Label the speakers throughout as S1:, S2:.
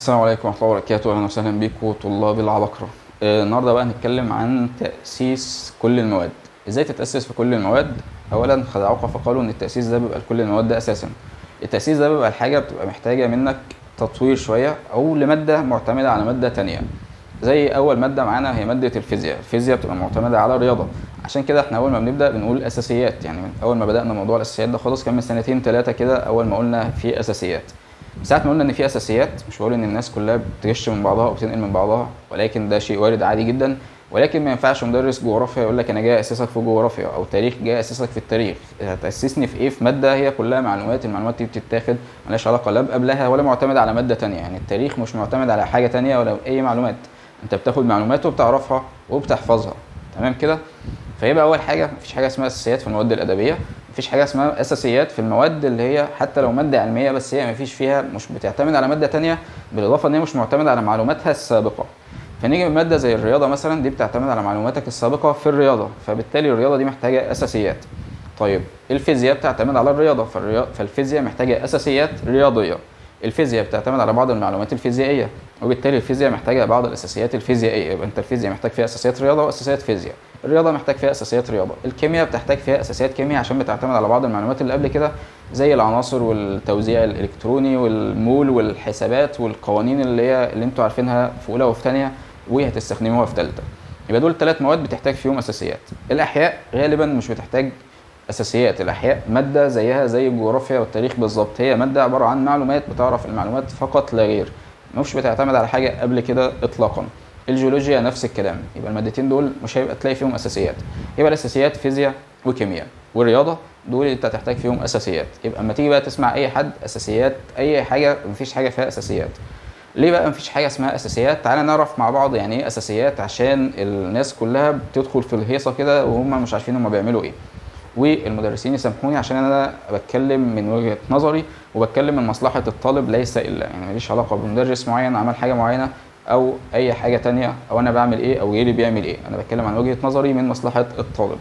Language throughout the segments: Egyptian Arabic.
S1: السلام عليكم ورحمة الله وبركاته أهلا وسهلا بكم طلاب العباقرة آه، النهاردة بقى هنتكلم عن تأسيس كل المواد ازاي تتأسس في كل المواد أولا خدعوك فقالوا إن التأسيس ده بيبقى لكل المواد ده أساسا التأسيس ده بيبقى الحاجة بتبقى محتاجة منك تطوير شوية أو لمادة معتمدة على مادة تانية زي أول مادة معانا هي مادة الفيزياء الفيزياء بتبقى معتمدة على الرياضة عشان كده احنا أول ما بنبدأ بنقول أساسيات يعني من أول ما بدأنا موضوع الأساسيات ده خالص كان من سنتين ثلاثة كده أول ما قلنا في أساسيات ساعة ما قلنا ان في اساسيات مش بقول ان الناس كلها بتغش من بعضها او بتنقل من بعضها ولكن ده شيء وارد عادي جدا ولكن ما ينفعش مدرس جغرافيا يقول لك انا جاي اسسك في جغرافيا او تاريخ جاي اسسك في التاريخ هتاسسني في ايه في ماده هي كلها معلومات المعلومات دي بتتاخد ملهاش علاقه لا قبلها ولا معتمده على ماده تانية يعني التاريخ مش معتمد على حاجه تانية ولا اي معلومات انت بتاخد معلومات وبتعرفها وبتحفظها تمام كده فيبقى اول حاجه مفيش حاجه اسمها اساسيات في المواد الادبيه مفيش حاجه اسمها اساسيات في المواد اللي هي حتى لو ماده علميه بس هي مفيش فيها مش بتعتمد على ماده تانية بالاضافه ان هي مش معتمده على معلوماتها السابقه فنيجي من ماده زي الرياضه مثلا دي بتعتمد على معلوماتك السابقه في الرياضه فبالتالي الرياضه دي محتاجه اساسيات طيب الفيزياء بتعتمد على الرياضه فالرياض فالفيزياء محتاجه اساسيات رياضيه الفيزياء بتعتمد على بعض المعلومات الفيزيائيه وبالتالي الفيزياء محتاجه بعض الاساسيات الفيزيائيه يبقى انت الفيزياء محتاج فيها اساسيات رياضه واساسيات فيزياء الرياضه محتاج فيها اساسيات رياضه الكيمياء بتحتاج فيها اساسيات كيمياء عشان بتعتمد على بعض المعلومات اللي قبل كده زي العناصر والتوزيع الالكتروني والمول والحسابات والقوانين اللي هي اللي انتوا عارفينها في اولى وفي ثانيه وهتستخدموها في ثالثه يبقى دول ثلاث مواد بتحتاج فيهم اساسيات الاحياء غالبا مش بتحتاج اساسيات الاحياء ماده زيها زي الجغرافيا والتاريخ بالظبط هي ماده عباره عن معلومات بتعرف المعلومات فقط لا غير مش بتعتمد على حاجه قبل كده اطلاقا الجيولوجيا نفس الكلام يبقى المادتين دول مش هيبقى تلاقي فيهم اساسيات يبقى الاساسيات فيزياء وكيمياء والرياضه دول انت هتحتاج فيهم اساسيات يبقى اما تيجي بقى تسمع اي حد اساسيات اي حاجه مفيش حاجه فيها اساسيات ليه بقى مفيش حاجه اسمها اساسيات تعالى نعرف مع بعض يعني ايه اساسيات عشان الناس كلها بتدخل في الهيصه كده وهم مش عارفين هم بيعملوا ايه والمدرسين يسامحوني عشان انا بتكلم من وجهه نظري وبتكلم من مصلحه الطالب ليس الا يعني ماليش علاقه بمدرس معين عمل حاجه معينه او اي حاجه تانية او انا بعمل ايه او غيري بيعمل ايه انا بتكلم عن وجهه نظري من مصلحه الطالب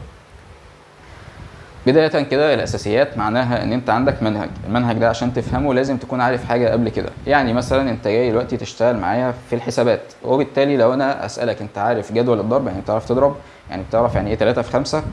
S1: بداية كده الأساسيات معناها إن أنت عندك منهج، المنهج ده عشان تفهمه لازم تكون عارف حاجة قبل كده، يعني مثلا أنت جاي دلوقتي تشتغل معايا في الحسابات، وبالتالي لو أنا أسألك أنت عارف جدول الضرب يعني بتعرف تضرب، يعني بتعرف يعني إيه 3 في 5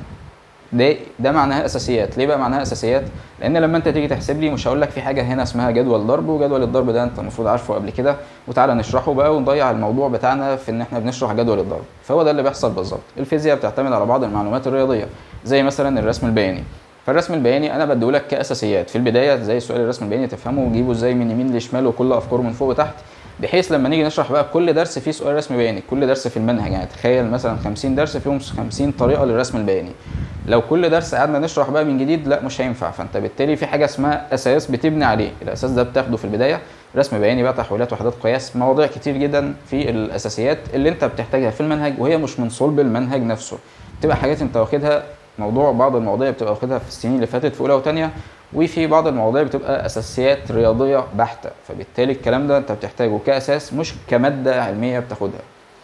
S1: ده ده معناها اساسيات ليه بقى معناها اساسيات لان لما انت تيجي تحسب لي مش هقول لك في حاجه هنا اسمها جدول ضرب وجدول الضرب ده انت المفروض عارفه قبل كده وتعالى نشرحه بقى ونضيع الموضوع بتاعنا في ان احنا بنشرح جدول الضرب فهو ده اللي بيحصل بالظبط الفيزياء بتعتمد على بعض المعلومات الرياضيه زي مثلا الرسم البياني فالرسم البياني انا بديهولك كاساسيات في البدايه زي سؤال الرسم البياني تفهمه وتجيبه ازاي من يمين لشمال وكل افكاره من فوق وتحت بحيث لما نيجي نشرح بقى كل درس فيه سؤال رسم بياني كل درس في المنهج يعني تخيل مثلا 50 درس فيهم 50 طريقه للرسم البياني لو كل درس قعدنا نشرح بقى من جديد لا مش هينفع فانت بالتالي في حاجه اسمها اساس بتبني عليه الاساس ده بتاخده في البدايه رسم بياني بقى تحويلات وحدات قياس مواضيع كتير جدا في الاساسيات اللي انت بتحتاجها في المنهج وهي مش من صلب المنهج نفسه بتبقى حاجات انت واخدها موضوع بعض المواضيع بتبقى واخدها في السنين اللي فاتت في اولى وثانيه وفي بعض المواضيع بتبقى اساسيات رياضيه بحته فبالتالي الكلام ده انت بتحتاجه كاساس مش كماده علميه بتاخدها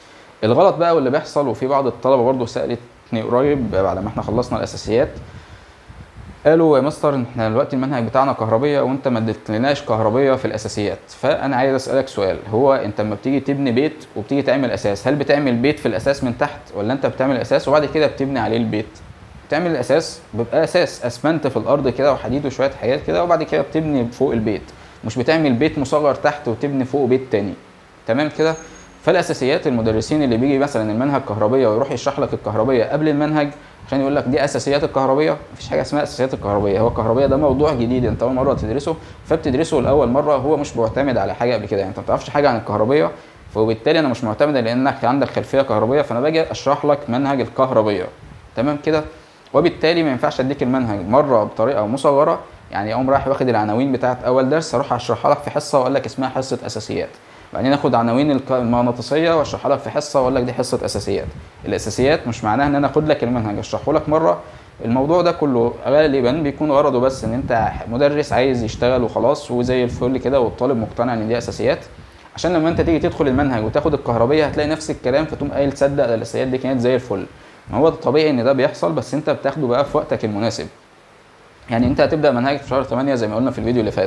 S1: الغلط بقى واللي بيحصل وفي بعض الطلبه برضو سالتني قريب بعد ما احنا خلصنا الاساسيات قالوا يا مستر احنا دلوقتي المنهج بتاعنا كهربيه وانت ما اديتلناش كهربيه في الاساسيات فانا عايز اسالك سؤال هو انت لما بتيجي تبني بيت وبتيجي تعمل اساس هل بتعمل بيت في الاساس من تحت ولا انت بتعمل اساس وبعد كده بتبني عليه البيت بتعمل الاساس بيبقى اساس اسمنت في الارض كده وحديد وشويه حاجات كده وبعد كده بتبني فوق البيت مش بتعمل بيت مصغر تحت وتبني فوق بيت تاني تمام كده فالاساسيات المدرسين اللي بيجي مثلا المنهج كهربيه ويروح يشرح لك الكهربيه قبل المنهج عشان يقول لك دي اساسيات الكهربيه مفيش حاجه اسمها اساسيات الكهربيه هو الكهربيه ده موضوع جديد انت اول مره تدرسه فبتدرسه لاول مره هو مش معتمد على حاجه قبل كده يعني انت ما تعرفش حاجه عن الكهربيه فبالتالي انا مش معتمد لانك عندك خلفيه كهربيه فانا باجي اشرح لك منهج الكهربيه تمام كده وبالتالي ما ينفعش اديك المنهج مره بطريقه مصغره يعني اقوم رايح واخد العناوين بتاعت اول درس اروح اشرحها لك في حصه واقول لك اسمها حصه اساسيات بعدين اخد عناوين المغناطيسيه واشرحها لك في حصه واقول لك دي حصه اساسيات الاساسيات مش معناها ان انا اخد لك المنهج اشرحه لك مره الموضوع ده كله غالبا بيكون غرضه بس ان انت مدرس عايز يشتغل وخلاص وزي الفل كده والطالب مقتنع ان دي اساسيات عشان لما انت تيجي تدخل المنهج وتاخد الكهربيه هتلاقي نفس الكلام فتقوم قايل تصدق ده الاساسيات دي كانت زي الفل ما هو طبيعي ان ده بيحصل بس انت بتاخده بقى في وقتك المناسب يعني انت هتبدا منهجك في شهر 8 زي ما قلنا في الفيديو اللي فات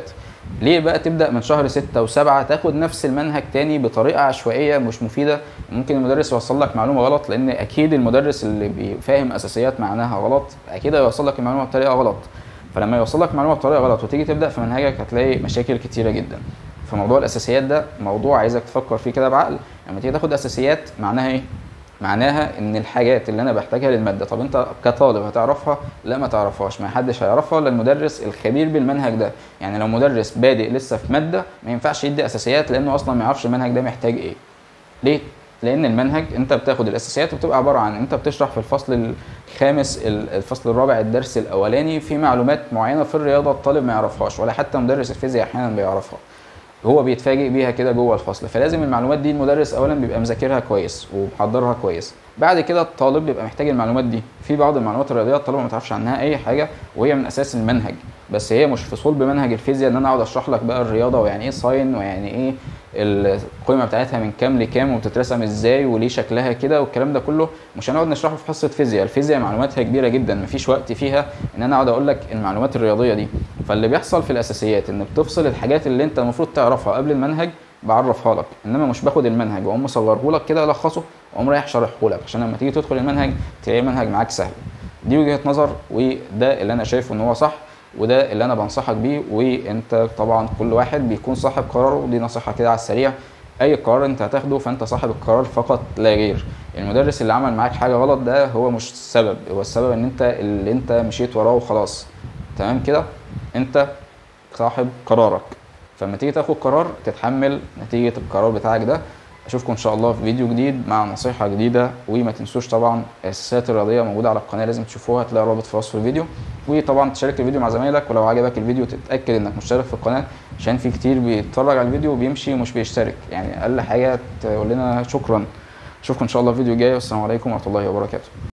S1: ليه بقى تبدا من شهر ستة وسبعة تاخد نفس المنهج تاني بطريقه عشوائيه مش مفيده ممكن المدرس يوصل لك معلومه غلط لان اكيد المدرس اللي بيفهم اساسيات معناها غلط اكيد هيوصل لك المعلومه بطريقه غلط فلما يوصل لك معلومه بطريقه غلط وتيجي تبدا في منهجك هتلاقي مشاكل كتيره جدا فموضوع الاساسيات ده موضوع عايزك تفكر فيه كده بعقل لما تيجي تاخد اساسيات معناها ايه معناها ان الحاجات اللي انا بحتاجها للماده طب انت كطالب هتعرفها لا ما تعرفهاش ما حدش هيعرفها الا المدرس الخبير بالمنهج ده يعني لو مدرس بادئ لسه في ماده ما ينفعش يدي اساسيات لانه اصلا ما يعرفش المنهج ده محتاج ايه ليه لان المنهج انت بتاخد الاساسيات وبتبقى عباره عن انت بتشرح في الفصل الخامس الفصل الرابع الدرس الاولاني في معلومات معينه في الرياضه الطالب ما يعرفهاش ولا حتى مدرس الفيزياء احيانا بيعرفها هو بيتفاجئ بيها كده جوه الفصل فلازم المعلومات دي المدرس اولا بيبقى مذاكرها كويس ومحضرها كويس بعد كده الطالب بيبقى محتاج المعلومات دي في بعض المعلومات الرياضيه الطالب ما تعرفش عنها اي حاجه وهي من اساس المنهج بس هي مش في صلب منهج الفيزياء ان انا اقعد اشرح لك بقى الرياضه ويعني ايه ساين ويعني ايه القيمه بتاعتها من كام لكام وبتترسم ازاي وليه شكلها كده والكلام ده كله مش هنقعد نشرحه في حصه فيزياء الفيزياء معلوماتها كبيره جدا مفيش وقت فيها ان انا اقعد اقول لك المعلومات الرياضيه دي فاللي بيحصل في الاساسيات ان بتفصل الحاجات اللي انت المفروض تعرفها قبل المنهج بعرفها لك انما مش باخد المنهج واقوم مصوره لك كده الخصه واقوم رايح شارحه لك عشان لما تيجي تدخل المنهج تلاقي المنهج معاك سهل دي وجهه نظر وده اللي انا شايفه ان هو صح وده اللي انا بنصحك بيه وانت طبعا كل واحد بيكون صاحب قراره ودي نصيحه كده على السريع اي قرار انت هتاخده فانت صاحب القرار فقط لا غير المدرس اللي عمل معاك حاجه غلط ده هو مش السبب هو السبب ان انت اللي انت مشيت وراه وخلاص تمام كده انت صاحب قرارك فلما تيجي تاخد قرار تتحمل نتيجه القرار بتاعك ده اشوفكم ان شاء الله في فيديو جديد مع نصيحه جديده وما تنسوش طبعا الاساسيات الرياضيه موجوده على القناه لازم تشوفوها هتلاقي رابط في وصف الفيديو وطبعا تشارك الفيديو مع زمايلك ولو عجبك الفيديو تتاكد انك مشترك في القناه عشان في كتير بيتفرج على الفيديو وبيمشي ومش بيشترك يعني اقل حاجه تقول لنا شكرا اشوفكم ان شاء الله في الفيديو الجاي والسلام عليكم ورحمه الله وبركاته